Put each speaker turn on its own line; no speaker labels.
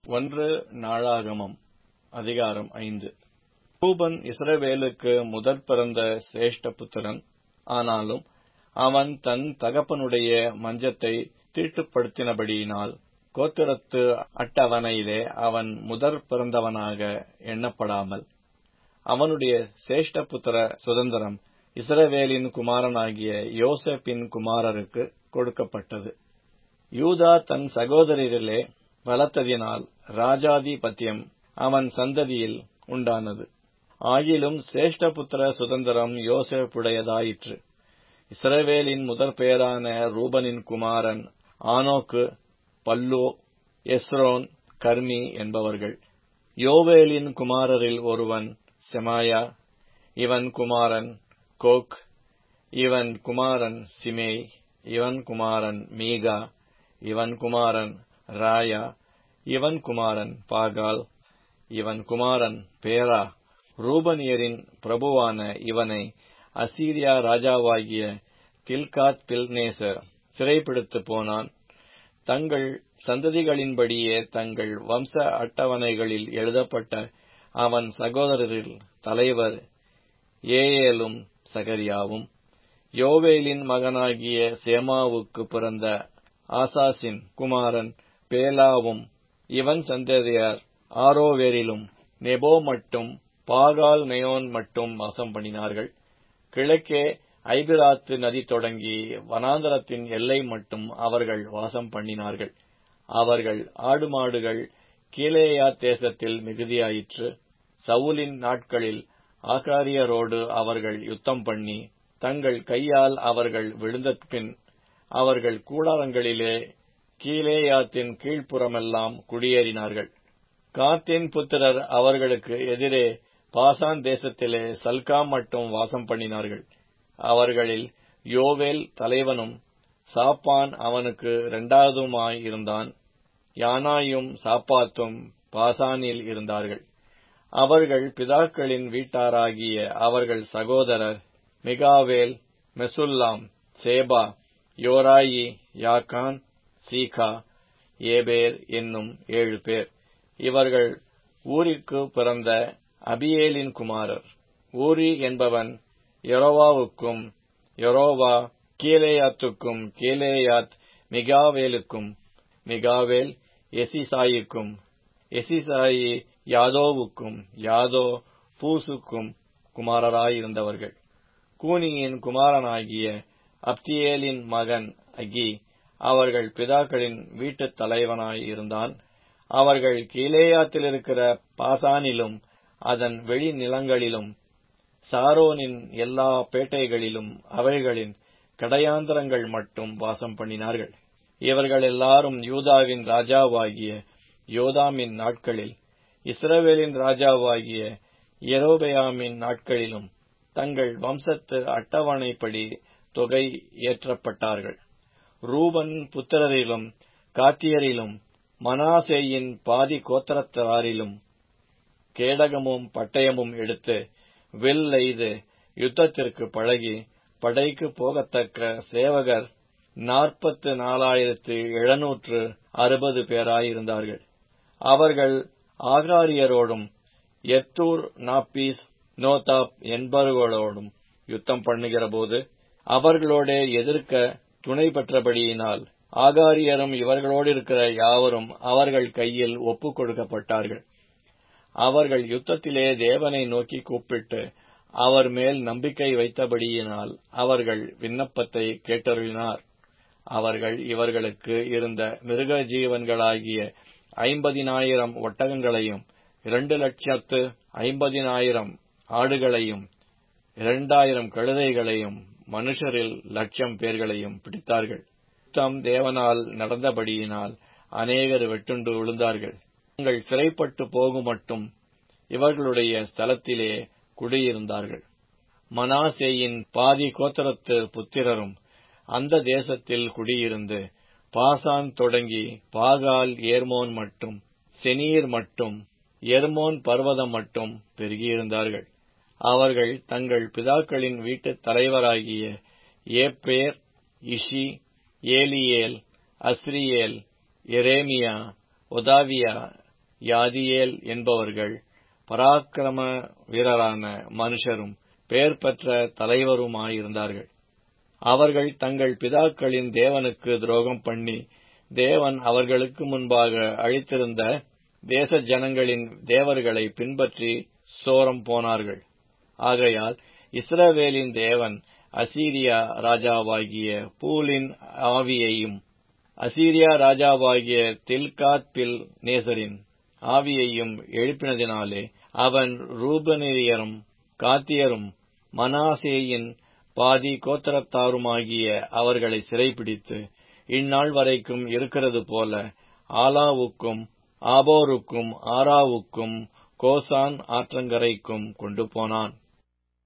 ஒன்று நாளாகமம் அதிகாரம் ஐந்து ரூபன் இஸ்ரவேலுக்கு முதற் பிறந்த சிரேஷ்ட புத்திரன் ஆனாலும் அவன் தன் தகப்பனுடைய மஞ்சத்தை தீட்டுப்படுத்தினபடியினால் கோத்திரத்து அட்டவணையிலே அவன் முதற் பிறந்தவனாக எண்ணப்படாமல் அவனுடைய சிரேஷ்ட புத்திர சுதந்திரம் இஸ்ரவேலின் குமாரனாகிய யோசேப்பின் குமாரருக்கு கொடுக்கப்பட்டது யூதா தன் சகோதரரிலே பலத்ததினால் ராஜாதிபத்தியம் அவன் சந்ததியில் உண்டானது ஆகிலும் சிரேஷ்டபுத்திர சுதந்திரம் யோசேப்புடையதாயிற்று இஸ்ரவேலின் முதற் பெயரான ரூபனின் குமாரன் ஆனோக்கு பல்லோ எஸ்ரோன் கர்மி என்பவர்கள் யோவேலின் குமாரரில் ஒருவன் செமாயா இவன் குமாரன் கோக் இவன் குமாரன் சிமேய் இவன் குமாரன் மீகா இவன் குமாரன் ராயா இவன் குமாரன் பாகால் இவன் குமாரன் பேரா ரூபனியரின் பிரபுவான இவனை அசீரியா ராஜாவாகிய தில்காத் பில்நேசர் சிறைப்பிடித்து போனான் தங்கள் சந்ததிகளின்படியே தங்கள் வம்ச அட்டவணைகளில் எழுதப்பட்ட அவன் சகோதரரில் தலைவர் ஏஏலும் சகரியாவும் யோவேலின் மகனாகிய சேமாவுக்கு பிறந்த ஆசாசின் குமாரன் பேலாவும் இவன் சந்ததியார் ஆரோவேரிலும் நெபோ மட்டும் பாகால் மெயோன் மட்டும் வாசம் பண்ணினார்கள் கிழக்கே ஐபிராத்து நதி தொடங்கி வனாந்தரத்தின் எல்லை மட்டும் அவர்கள் வாசம் பண்ணினார்கள் அவர்கள் ஆடு மாடுகள் கீழேயா தேசத்தில் மிகுதியாயிற்று சவுலின் நாட்களில் ஆகாரியரோடு அவர்கள் யுத்தம் பண்ணி தங்கள் கையால் அவர்கள் விழுந்தபின் அவர்கள் கூடாரங்களிலே கீழேயாத்தின் கீழ்ப்புறமெல்லாம் குடியேறினார்கள் காத்தின் புத்திரர் அவர்களுக்கு எதிரே பாசான் தேசத்திலே சல்காம் மட்டும் வாசம் பண்ணினார்கள் அவர்களில் யோவேல் தலைவனும் சாப்பான் அவனுக்கு இரண்டாவதுமாய் இருந்தான் யானாயும் சாப்பாத்தும் பாசானில் இருந்தார்கள் அவர்கள் பிதாக்களின் வீட்டாராகிய அவர்கள் சகோதரர் மிகாவேல் மெசுல்லாம் சேபா யோராயி யாக்கான் சீகா ஏபேர் என்னும் ஏழு பேர் இவர்கள் ஊரிற்கு பிறந்த அபியேலின் குமாரர் ஊரி என்பவன் யொரோவாவுக்கும் யொரோவா கீலேயாத்துக்கும் கீலேயாத் மிகாவேலுக்கும் மிகாவேல் எசிசாயிக்கும் எசிசாயி யாதோவுக்கும் யாதோ பூசுக்கும் குமாரராயிருந்தவர்கள் கூனியின் குமாரனாகிய அப்தியேலின் மகன் அகி அவர்கள் பிதாக்களின் வீட்டுத் தலைவனாயிருந்தான் அவர்கள் கீலேயாத்தில் இருக்கிற பாசானிலும் அதன் வெளி நிலங்களிலும் சாரோனின் எல்லா பேட்டைகளிலும் அவைகளின் கடையாந்தரங்கள் மட்டும் வாசம் பண்ணினார்கள் இவர்கள் எல்லாரும் யூதாவின் ராஜாவாகிய யோதாமின் நாட்களில் இஸ்ரவேலின் ராஜாவாகிய எரோபயாமின் நாட்களிலும் தங்கள் வம்சத்து அட்டவணைப்படி தொகை ஏற்றப்பட்டார்கள் ரூபன் புத்திரரிலும் காத்தியரிலும் மனாசேயின் பாதி கோத்திரத்தாரிலும் கேடகமும் பட்டயமும் எடுத்து வில் எய்து யுத்தத்திற்கு பழகி படைக்கு போகத்தக்க சேவகர் நாற்பத்து நாலாயிரத்து எழுநூற்று அறுபது பேராயிருந்தார்கள் அவர்கள் ஆகாரியரோடும் எத்தூர் நாப்பீஸ் நோதாப் என்பவர்களோடும் யுத்தம் பண்ணுகிறபோது அவர்களோட எதிர்க்க துணை பெற்றபடியினால் ஆகாரியரும் இவர்களோடு இருக்கிற யாவரும் அவர்கள் கையில் ஒப்புக் கொடுக்கப்பட்டார்கள் அவர்கள் யுத்தத்திலே தேவனை நோக்கி கூப்பிட்டு அவர் மேல் நம்பிக்கை வைத்தபடியினால் அவர்கள் விண்ணப்பத்தை கேட்டருளினார் அவர்கள் இவர்களுக்கு இருந்த மிருக ஜீவன்களாகிய ஐம்பதினாயிரம் ஒட்டகங்களையும் இரண்டு லட்சத்து ஐம்பதினாயிரம் ஆடுகளையும் இரண்டாயிரம் கழுதைகளையும் மனுஷரில் லட்சம் பேர்களையும் பிடித்தார்கள் யுத்தம் தேவனால் நடந்தபடியினால் அநேகர் வெட்டுண்டு விழுந்தார்கள் தங்கள் சிறைப்பட்டு போகும் மட்டும் இவர்களுடைய ஸ்தலத்திலே குடியிருந்தார்கள் மனாசேயின் பாதி கோத்திரத்து புத்திரரும் அந்த தேசத்தில் குடியிருந்து பாசான் தொடங்கி பாகால் ஏர்மோன் மட்டும் செனீர் மட்டும் எர்மோன் பர்வதம் மட்டும் பெருகியிருந்தார்கள் அவர்கள் தங்கள் பிதாக்களின் வீட்டுத் தலைவராகிய ஏப்பேர் இஷி ஏலியேல் அஸ்ரியேல் எரேமியா ஒதாவியா யாதியேல் என்பவர்கள் பராக்கிரம வீரரான மனுஷரும் பெயர் பெற்ற தலைவருமாயிருந்தார்கள் அவர்கள் தங்கள் பிதாக்களின் தேவனுக்கு துரோகம் பண்ணி தேவன் அவர்களுக்கு முன்பாக அழித்திருந்த தேச ஜனங்களின் தேவர்களை பின்பற்றி சோரம் போனார்கள் ஆகையால் இஸ்ரவேலின் தேவன் அசீரியா ராஜாவாகிய பூலின் ஆவியையும் அசீரியா ராஜாவாகிய தில்காத் பில் நேசரின் ஆவியையும் எழுப்பினதினாலே அவன் ரூபனியரும் காத்தியரும் மனாசேயின் பாதி கோத்திரத்தாருமாகிய அவர்களை சிறைப்பிடித்து இந்நாள் வரைக்கும் இருக்கிறது போல ஆலாவுக்கும் ஆபோருக்கும் ஆராவுக்கும் கோசான் ஆற்றங்கரைக்கும் கொண்டு போனான்